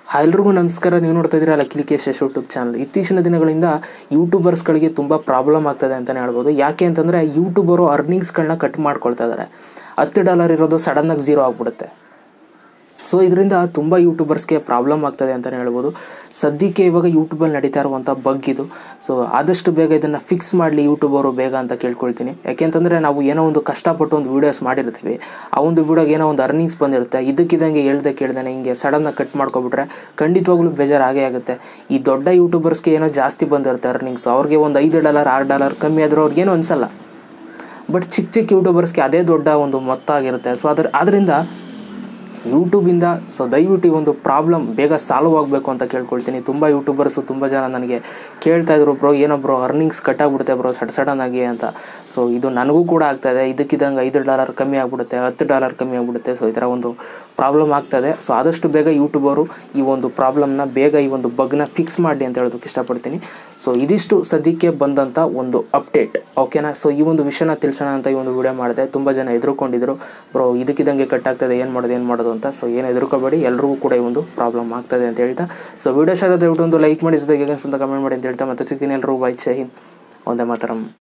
hi ಎಲ್ರಿಗೂ ನಮಸ್ಕಾರ ನೀವು ನೋಡ್ತಾ ಇದ್ದೀರಾ ಲಕ್ಕಿಲಿ ಕೇಶಸ್ ಯೂಟ್ಯೂಬ್ ಚಾನಲ್ ಇತ್ತೀಚಿನ ದಿನಗಳಿಂದ ಯೂಟ್ಯೂಬರ್ಸ್ಗಳಿಗೆ ತುಂಬ ಪ್ರಾಬ್ಲಮ್ ಆಗ್ತದೆ ಅಂತಲೇ ಹೇಳ್ಬೋದು ಯಾಕೆ ಅಂತಂದರೆ ಯೂಟ್ಯೂಬರು ಅರ್ನಿಂಗ್ಸ್ಗಳನ್ನ ಕಟ್ ಮಾಡ್ಕೊಳ್ತಾ ಇದ್ದಾರೆ ಹತ್ತು ಡಾಲರ್ ಇರೋದು ಸಡನ್ನಾಗಿ ಝೀರೋ ಆಗಿಬಿಡುತ್ತೆ ಸೊ ಇದರಿಂದ ತುಂಬ ಯೂಟ್ಯೂಬರ್ಸ್ಗೆ ಪ್ರಾಬ್ಲಮ್ ಆಗ್ತದೆ ಅಂತಲೇ ಹೇಳ್ಬೋದು ಸದ್ಯಕ್ಕೆ ಇವಾಗ ಯೂಟ್ಯೂಬಲ್ಲಿ ನಡೀತಾ ಇರುವಂಥ ಬಗ್ ಇದು ಸೊ ಆದಷ್ಟು ಬೇಗ ಇದನ್ನು ಫಿಕ್ಸ್ ಮಾಡಲಿ ಯೂಟ್ಯೂಬರು ಬೇಗ ಅಂತ ಕೇಳ್ಕೊಳ್ತೀನಿ ಯಾಕೆಂತಂದರೆ ನಾವು ಏನೋ ಒಂದು ಕಷ್ಟಪಟ್ಟು ಒಂದು ವೀಡಿಯೋಸ್ ಮಾಡಿರ್ತೀವಿ ಆ ಒಂದು ವೀಡಿಯೋಗೆ ಏನೋ ಒಂದು ಅರ್ನಿಂಗ್ಸ್ ಬಂದಿರುತ್ತೆ ಇದಕ್ಕಿದ್ದಂಗೆ ಹೇಳ್ದೆ ಕೇಳ್ದೇನೆ ಹಿಂಗೆ ಸಡನ್ನಾಗಿ ಕಟ್ ಮಾಡ್ಕೊಬಿಟ್ರೆ ಖಂಡಿತವಾಗ್ಲೂ ಬೇಜಾರು ಆಗೇ ಆಗುತ್ತೆ ಈ ದೊಡ್ಡ ಯೂಟ್ಯೂಬರ್ಸ್ಗೆ ಏನೋ ಜಾಸ್ತಿ ಬಂದಿರುತ್ತೆ ಅರ್ನಿಂಗ್ಸ್ ಅವ್ರಿಗೆ ಒಂದು ಐದು ಡಾಲರ್ ಆರು ಡಾಲರ್ ಕಮ್ಮಿ ಆದರೂ ಅವ್ರಿಗೇನು ಅನಿಸಲ್ಲ ಬಟ್ ಚಿಕ್ಕ ಚಿಕ್ಕ ಯೂಟ್ಯೂಬರ್ಸ್ಗೆ ಅದೇ ದೊಡ್ಡ ಒಂದು ಮೊತ್ತ ಆಗಿರುತ್ತೆ ಸೊ ಅದ್ರ ಅದರಿಂದ ಯೂಟ್ಯೂಬಿಂದ ಸೊ ದಯವಿಟ್ಟು ಈ ಒಂದು ಪ್ರಾಬ್ಲಮ್ ಬೇಗ ಸಾಲ್ವ್ ಆಗಬೇಕು ಅಂತ ಕೇಳ್ಕೊಳ್ತೀನಿ ತುಂಬ ಯೂಟ್ಯೂಬರ್ಸು ತುಂಬ ಜನ ನನಗೆ ಕೇಳ್ತಾ ಇದ್ರು ಬ್ರೋ ಏನೋ ಬ್ರೋ ಅರ್ನಿಂಗ್ಸ್ ಕಟ್ ಆಗ್ಬಿಡುತ್ತೆ ಬ್ರೋ ಸಡ್ ಸಡನ್ ಆಗಿ ಅಂತ ಸೊ ಇದು ನನಗೂ ಕೂಡ ಆಗ್ತಾಯಿದೆ ಇದಕ್ಕಿದ್ದಂಗೆ ಐದು ಡಾಲರ್ ಕಮ್ಮಿ ಆಗಿಬಿಡುತ್ತೆ ಹತ್ತು ಡಾಲರ್ ಕಮ್ಮಿ ಆಗಿಬಿಡುತ್ತೆ ಸೊ ಈ ಥರ ಒಂದು ಪ್ರಾಬ್ಲಮ್ ಆಗ್ತದೆ ಸೊ ಆದಷ್ಟು ಬೇಗ ಯೂಟ್ಯೂಬರು ಈ ಒಂದು ಪ್ರಾಬ್ಲಮ್ನ ಬೇಗ ಈ ಒಂದು ಬಗ್ನ ಫಿಕ್ಸ್ ಮಾಡಿ ಅಂತ ಹೇಳೋದಕ್ಕೆ ಇಷ್ಟಪಡ್ತೀನಿ ಸೊ ಇದಿಷ್ಟು ಸದ್ಯಕ್ಕೆ ಬಂದಂಥ ಒಂದು ಅಪ್ಡೇಟ್ ಓಕೆನಾ ಸೊ ಈ ಒಂದು ವಿಷಯನ ತಿಳಿಸೋಣ ಅಂತ ಈ ಒಂದು ವಿಡಿಯೋ ಮಾಡಿದೆ ತುಂಬ ಜನ ಎದುರುಕೊಂಡಿದ್ರು ಬ್ರೋ ಇದಕ್ಕಿದ್ದಂಗೆ ಕಟ್ ಆಗ್ತದೆ ಏನು ಮಾಡೋದು ಏನು ಮಾಡೋದು ಅಂತ ಸೊ ಏನು ಎದುರ್ಕೋಬೇಡಿ ಎಲ್ರಿಗೂ ಕೂಡ ಈ ಒಂದು ಪ್ರಾಬ್ಲಮ್ ಆಗ್ತದೆ ಅಂತ ಹೇಳ್ತಾ ಸೊ ವಿಡಿಯೋ ಶಾಲೆ ದಯವಿಟ್ಟು ಒಂದು ಲೈಕ್ ಮಾಡಿ ಜೊತೆಗೆ ಅಂತ ಕಮೆಂಟ್ ಮಾಡಿ ಅಂತ ಹೇಳ್ತಾ ಮತ್ತೆ ಸಿಗ್ತೀನಿ ಎಲ್ಲರೂ ಬೈ ಜೈ ಹಿಂದ್ ಒಂದೇ ಮಾತರಂ